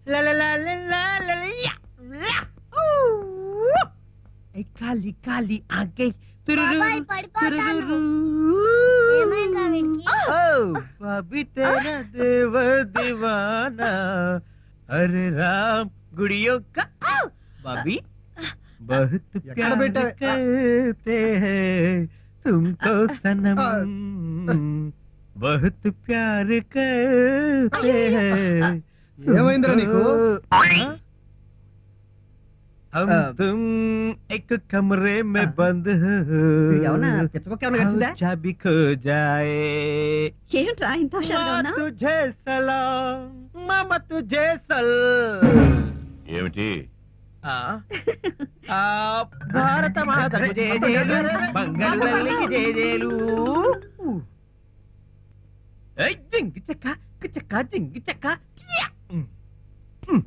కాలి కాలి ఆంకే బాబాయ్, పడిపోతాను. ఏమైందిరా వీడికి? బాబీ తేరా దేవ దివానా అరే రామ్ గుడియో కా బాబీ बहुत ఎక్కడ प्यार పెట్టావే? करते हैं तुमको सनम बहुत प्यार करते हैं ఏమైందిరా నీకు? तुमको- हम ఆ. तुम एक कमरे में ఆ. बंद ఏమన్నా పిచ్చకొక్క ఏమన్నా కలిసిందా चाबी खो जाए ఏమిట్రా ఇంత హుషారుగా माँ ఉన్నా तुझे सलाम मामा तुझे सलाम ఏమిటి ఆ ఆ, భారత మాతకు జయజేలు బంగారు తల్లికి జయజేలు ఏయ్, జింగి చెక్క చెక్క జింగి చెక్క కియా. ఉమ్. ఉమ్.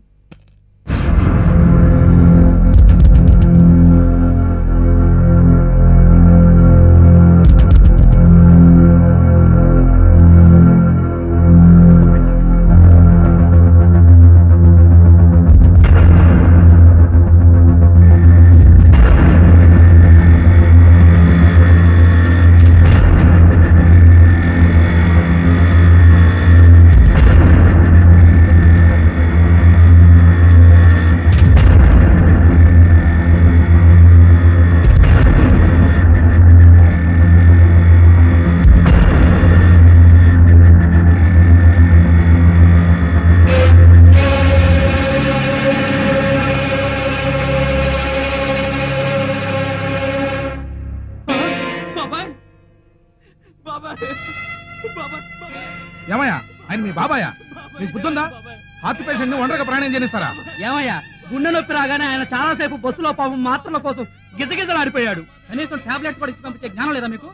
ఏమయ్యా ఆయన మీ బాబాయా మీకు బుద్ధుందా హార్ట్ పేషెంట్ ని ఒంటరిగా ప్రాణం చేస్తారా ఏమయ్యా గుండె నొప్పి రాగానే ఆయన చాలాసేపు బస్సులో పాపం మాత్రల కోసం గిజగిజలాడిపోయాడు కనీసం టాబ్లెట్స్ కూడా ఇచ్చి పంపించే జ్ఞానం లేదా మీకు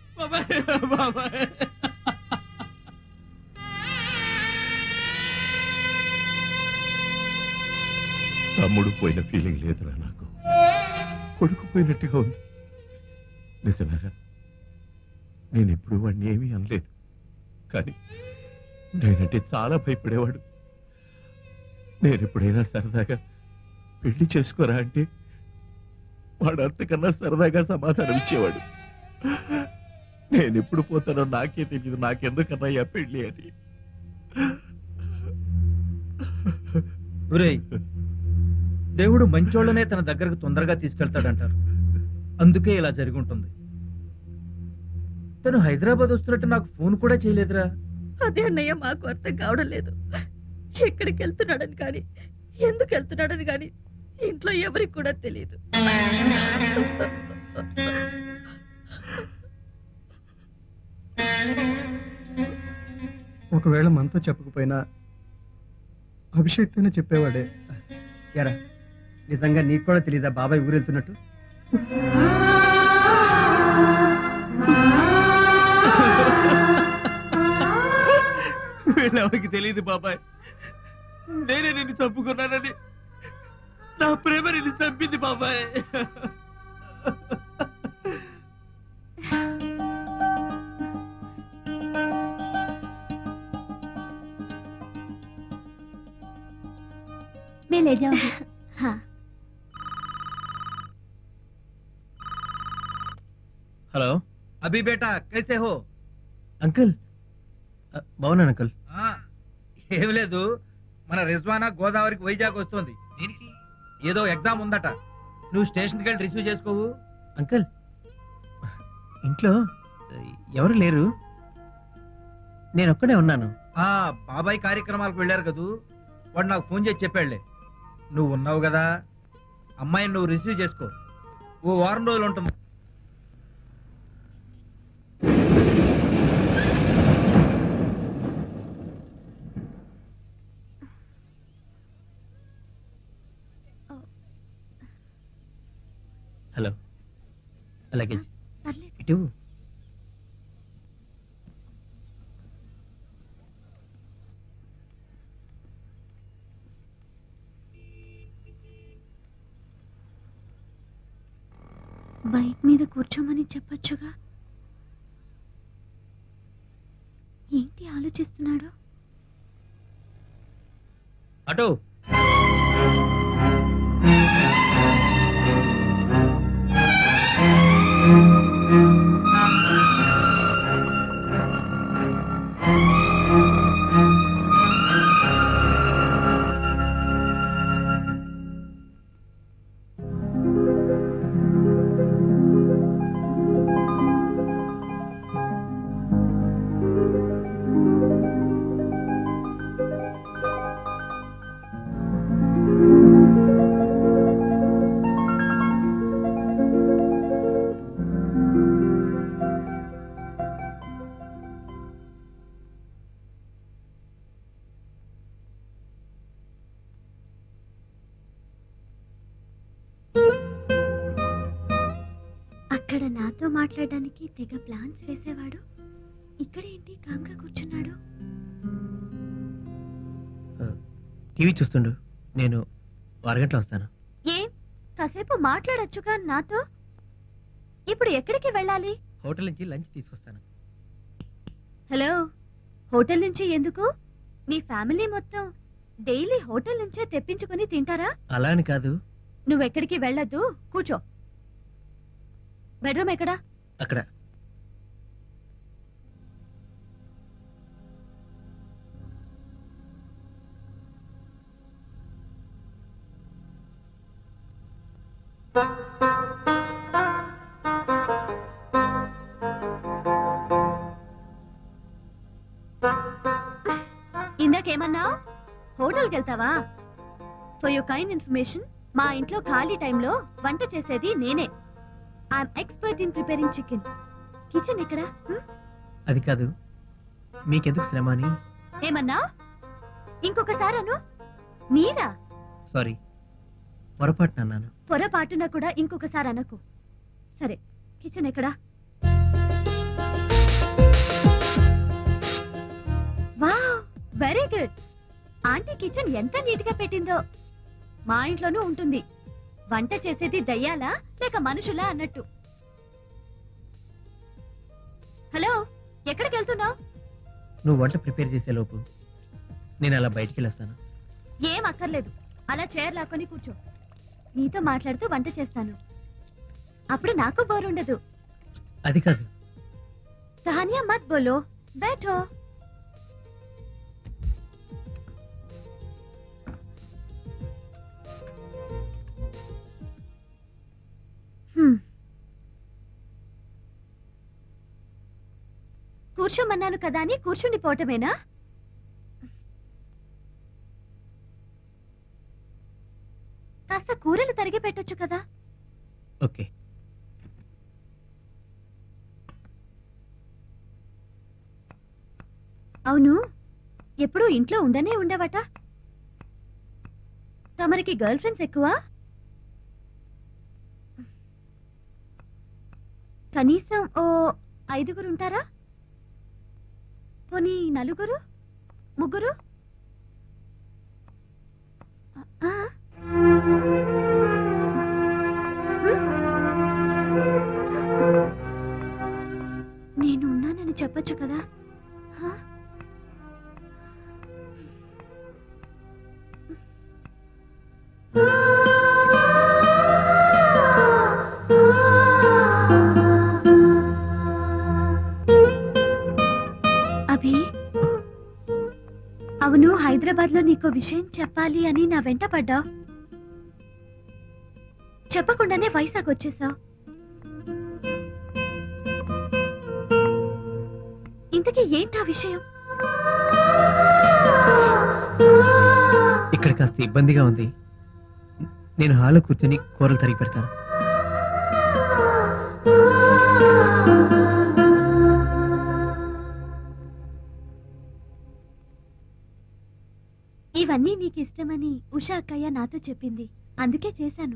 తమ్ముడు పోయిన ఫీలింగ్ లేదురా నాకు కొడుకు పోయినట్టుగా ఉంది నిజమేరా నేను ఎప్పుడు వాడిని ఏమీ అనలేదు కానీ నేనంటే చాలా భయపడేవాడు నేను ఎప్పుడైనా సరదాగా పెళ్లి చేసుకోరా అంటే వాడు అంతకన్నా సరదాగా సమాధానం ఇచ్చేవాడు నేను ఎప్పుడు పోతానో నాకే తెలియదు నాకెందుకన్నయ్యా పెళ్లి అని ఒరేయ్ దేవుడు మంచోళ్ళనే తన దగ్గరకు తొందరగా తీసుకెళ్తాడంటారు అందుకే ఇలా జరిగి ఉంటుంది తను హైదరాబాద్ వస్తున్నట్టు నాకు ఫోన్ కూడా చేయలేదురా అదే అన్నయ్య మాకు అర్థం కావడం లేదు ఎక్కడికి వెళ్తున్నాడని కానీ ఎందుకు వెళ్తున్నాడని కానీ ఇంట్లో ఎవరికి కూడా తెలియదు ఒకవేళ మనతో చెప్పకపోయినా అభిషేక్తోనే చెప్పేవాడే ఎరా నిజంగా నీకు కూడా తెలీదా బాబాయ్ ఊరెళ్తున్నట్టు వీళ్ళెవరికి తెలియదు బాబాయ్ నేనే నిన్ను చంపుకున్నానని నా ప్రేమ నిన్ను చంపింది బాబాయ్ मैं ले जाऊंगी हाँ హలో అభి బేటా కైసే హో అంకుల్ బాగున్నాను అంకుల్ ఏం లేదు మన రిజ్వానా గోదావరికి వైజాగ్ వస్తుంది దీనికి ఏదో ఎగ్జామ్ ఉందట నువ్వు స్టేషన్కి వెళ్ళి రిసీవ్ చేసుకోవు అంకుల్ ఇంట్లో ఎవరు లేరు నేను ఒక్కడే ఉన్నాను బాబాయ్ కార్యక్రమాలకు వెళ్ళారు కదూ వాడు నాకు ఫోన్ చేసి చెప్పాడులే నువ్వు ఉన్నావు కదా అమ్మాయిని నువ్వు రిసీవ్ చేసుకో ఓ వారం రోజులు ఉంటుంది హలో అలాగే పర్లేదు ఇటు బైక్ మీద కూర్చోమని చెప్పొచ్చుగా ఏంటి ఆలోచిస్తున్నాడు అటు అక్కడ నాతో మాట్లాడడానికి తెగ ప్లాన్స్ వేసేవాడు ఇక్కడ ఏంటి కాంగా కూర్చున్నాడు టీవీ చూస్తుండు నేను ఓ అరగంటలో వస్తాను ఏం కాసేపు మాట్లాడొచ్చుగా నాతో ఇప్పుడు ఎక్కడికి వెళ్ళాలి హోటల్ నుంచి లంచ్ తీసుకొస్తాను హలో హోటల్ నుంచి ఎందుకు మీ ఫ్యామిలీ మొత్తం డైలీ హోటల్ నుంచే తెప్పించుకుని తింటారా అలా అని కాదు నువ్వెక్కడికి వెళ్ళొద్దు కూర్చో బెడ్రూమ్ ఎక్కడా అక్కడ ఇందాకేమన్నావు హోటల్కి వెళ్తావా ఫర్ యూ కైండ్ ఇన్ఫర్మేషన్ మా ఇంట్లో ఖాళీ టైంలో వంట చేసేది నేనే I'm expert in preparing chicken kitchen ఎక్కడ హ్మ్? అది కాదు మీకెందుకు శ్రమ అని ఏమన్నా ఇంకొకసారి అను మీరా సారీ పొరపాటున అన్నాను పొరపాటున కూడా ఇంకొకసారి అనకు సరే కిచెన్ ఎక్కడా wow very good aunty kitchen ఎంత నీట్ గా పెట్టిందో మా ఇంట్లోనూ ఉంటుంది వంట చేసేది దయ్యాలా లేక మనుషులా అన్నట్టు హలో ఎక్కడికి వెళ్తున్నావు నువ్వు వంట ప్రిపేర్ చేసే లోపు నేను అలా బయటికి వెళ్ళొస్తాను ఏం అక్కర్లేదు అలా చైర్ లాక్కొని కూర్చో నీతో మాట్లాడుతూ వంట చేస్తాను అప్పుడు నాకు బోర్ ఉండదు అది కాదు సహానియా మత్ బోలో బైఠో హ్మ్. కూర్చోమన్నాను కదా అని కూర్చుండిపోవటమేనా కాస్త కూరలు తరిగి పెట్టొచ్చు కదా ఓకే అవును ఎప్పుడూ ఇంట్లో ఉండనే ఉండవట తమరికి గర్ల్ ఫ్రెండ్స్ ఎక్కువ కనీసం ఓ ఐదుగురు ఉంటారా పోనీ నలుగురు ముగ్గురు ఆ? నేను ఉన్నానని చెప్పొచ్చు కదా హా? అభి అవును హైదరాబాద్ లో నీకో విషయం చెప్పాలి అని నా వెంట పడ్డావు చెప్పకుండానే వైజాగ్ వచ్చేసావు ఇంతకీ ఏంటా విషయం ఇక్కడ కాస్త ఇబ్బందిగా ఉంది నేను హాల్లో కూర్చొని కూరలు తరిగి పెడతాను ఇవన్నీ నీకు ఇష్టమని ఉషా అక్కయ్య నాతో చెప్పింది అందుకే చేశాను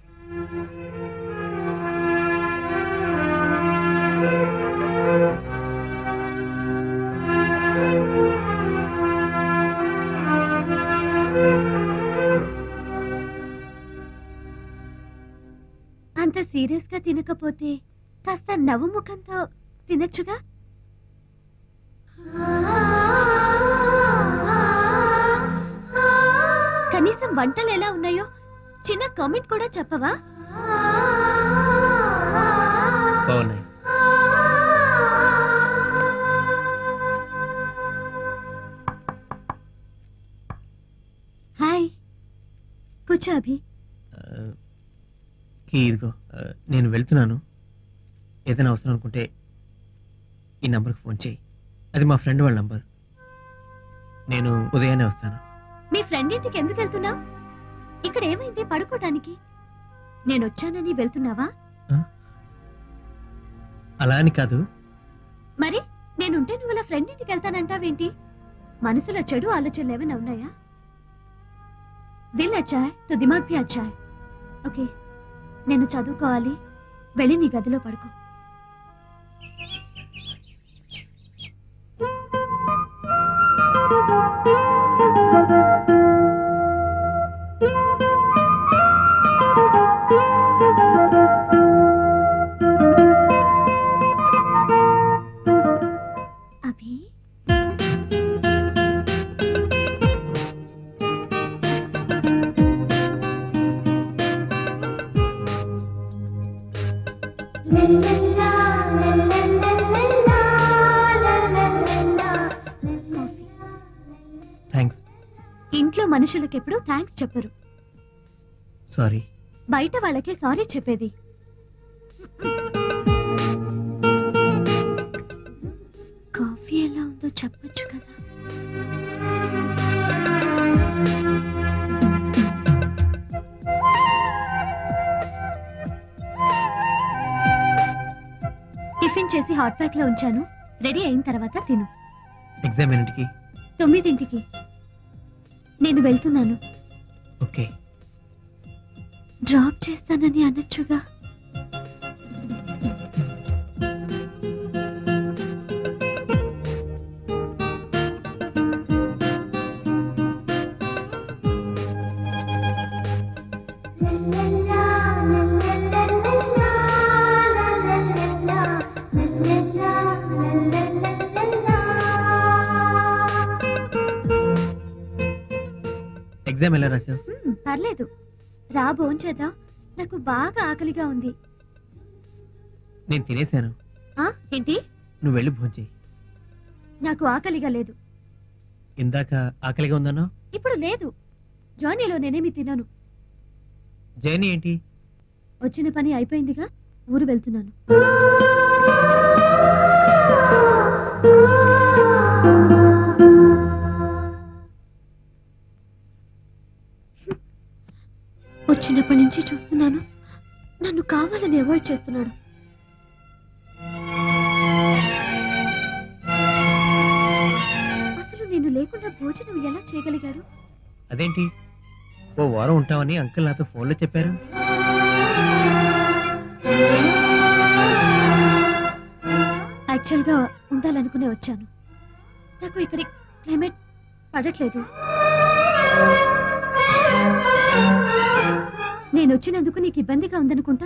అంత సీరియస్ గా తినకపోతే కాస్త నవ్వు ముఖంతో తినచ్చుగా కనీసం వంటలు ఎలా ఉన్నాయో చిన్న కామెంట్ కూడా చెప్పవా బాగున్నాయి హాయ్ కూర్చో అభి ఆ, కీ ఇదిగో ఆ, నేను వెళ్తున్నాను ఏదైనా అవసరం అనుకుంటే ఈ నంబర్కి ఫోన్ చేయి అది మా ఫ్రెండ్ వాళ్ళ నంబర్ నేను ఉదయాన్నే వస్తాను మీ ఫ్రెండ్ ఇంటికి ఎందుకు వెళ్తున్నావు ఇక్కడ ఏమైంది పడుకోవటానికి నేను వచ్చానని వెళ్తున్నావా అలా అని కాదు మరి నేనుంటే నువ్వు అలా ఫ్రెండ్ ఇంటికి వెళ్తానంటావేంటి మనసులో చెడు ఆలోచనలు ఏమైనా ఉన్నాయా దిల్ అచ్చా హై తో దిమాగ్ భీ అచ్చా హై ఓకే నేను చదువుకోవాలి వెళ్ళి నీ గదిలో పడుకో అభి థ్యాంక్స్ ఇంట్లో మనుషులకు ఎప్పుడు థ్యాంక్స్ చెప్పరు సారీ బయట వాళ్ళకే సారీ చెప్పేది కాఫీ ఎలా ఉందో చెప్పొచ్చు కదా టిఫిన్ చేసి హాట్ ప్యాక్ లో ఉంచాను రెడీ అయిన తర్వాత తిను ఎగ్జామ్ ఎన్నింటికి తొమ్మిదింటికి నేను వెళ్తున్నాను ఓకే డ్రాప్ చేస్తానని అనొచ్చుగా ఎగ్జామ్ ఎలా రాసావు మ్మ్, పర్లేదు రా భోంచేద్దాం నాకు బాగా ఆకలిగా ఉంది నేను తినేశాను ఆ ఏంటి నువ్వు వెళ్ళి భోంచేయి నాకు ఆకలిగా లేదు ఇందాక ఆకలిగా ఉందన్నావు ఇప్పుడు లేదు జర్నీలో నేనేమి తినను జర్నీ ఏంటి వచ్చిన పని అయిపోయిందిగా ఊరు వెళ్తున్నాను వచ్చినప్పటి నుంచి చూస్తున్నాను నన్ను కావాలని అవాయిడ్ చేస్తున్నాడు అసలు నేను లేకుండా భోజనం ఎలా చేయగలిగాడు అదేంటి ఓ వారం ఉంటామని అంకుల్ నాతో ఫోన్లో చెప్పారు యాక్చువల్ గా ఉండాలనుకునే వచ్చాను నాకు ఇక్కడి క్లైమేట్ పడట్లేదు నేను వచ్చినందుకు నీకు ఇబ్బందిగా ఉందనుకుంటా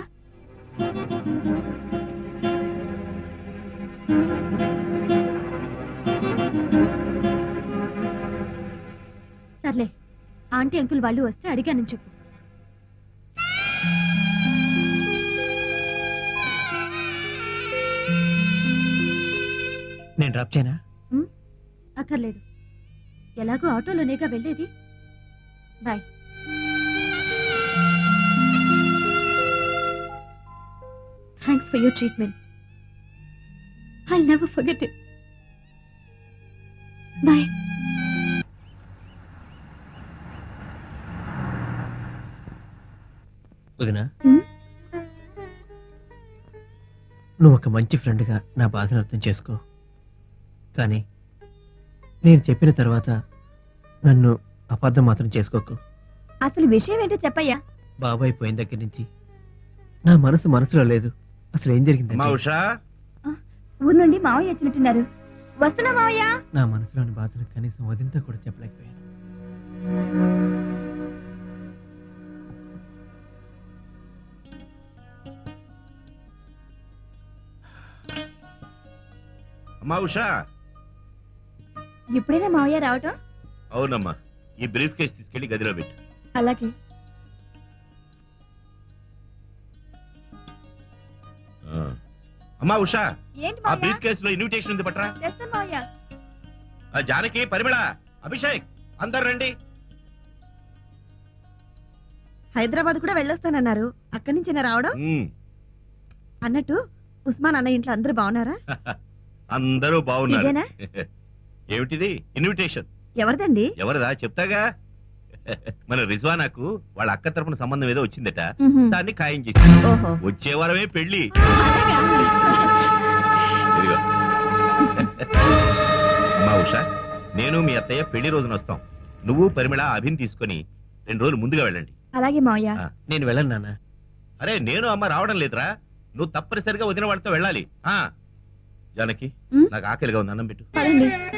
సర్లే ఆంటీ అంకుల్ వాళ్ళు వస్తే అడిగానని చెప్పు నేను డ్రాప్ చేయనా ఉమ్, అక్కర్లేదు ఎలాగో ఆటోలోనేగా వెళ్ళేది bye thanks for your treatment I never forget it bye వదినా ఉమ్, నువ్వు ఒక మంచి ఫ్రెండ్గా నా బాధను అర్థం చేసుకో కానీ నేను చెప్పిన తర్వాత నన్ను అబద్ధం మాత్రం చేసుకోకు అసలు విషయం ఏంటో చెప్పయ్యా బాబాయ్ పోయిన దగ్గర నుంచి నా మనసు మనసులో లేదు అసలు ఏం జరిగింది మా ఉషా ఊరు నుండి మావయ్య వచ్చినట్టున్నారు వస్తున్నా మావయ్య నా మనసులోని బాధను కనీసం వదింతా కూడా చెప్పలేకపోయాను అమ్మా ఉషా ఎప్పుడైనా మావయ్య రావటం అవునమ్మా ఈ బ్రీఫ్ కేసు తీసుకెళ్లి గదిలో పెట్టు అలాగే ఆ. అమ్మా ఉషా ఏంటి ఆ బ్రీఫ్ కేసులో ఇన్విటేషన్ ఉంది పట్రా తెస్తాను మావయ్య ఆ జానకి పరిమళ అభిషేక్ అందరు రండి హైదరాబాద్ కూడా వెళ్ళొస్తానన్నారు అక్కడి నుంచి రావడం ఉమ్. అన్నట్టు ఉస్మాన్ అన్న ఇంట్లో అందరూ బాగున్నారా అందరూ బాగున్నారు ఇదేనా? ఏమిటిది ఇన్విటేషన్ ఎవరిదండి ఎవరిదా చెప్తాగా మన రిజ్వానాకు వాళ్ళ అక్క తరపున సంబంధం ఏదో వచ్చిందట ఉహుం. దాన్ని ఖాయం చేసి ఓహో వచ్చే వారమే పెళ్లి ఇదిగో అమ్మా ఉషా నేను మీ అత్తయ్య పెళ్లి రోజున వస్తాం నువ్వు పరిమళ అభిని తీసుకొని రెండు రోజులు ముందుగా వెళ్ళండి అలాగే మావయ్య ఆ. నేను వెళ్ళను నాన్న అరే నేను అమ్మ రావడం లేదురా నువ్వు తప్పనిసరిగా వదిన వాళ్ళతో వెళ్ళాలి ఆ జానకి ఉమ్. నాకు ఆకలిగా ఉంది అన్నం పెట్టు పదండి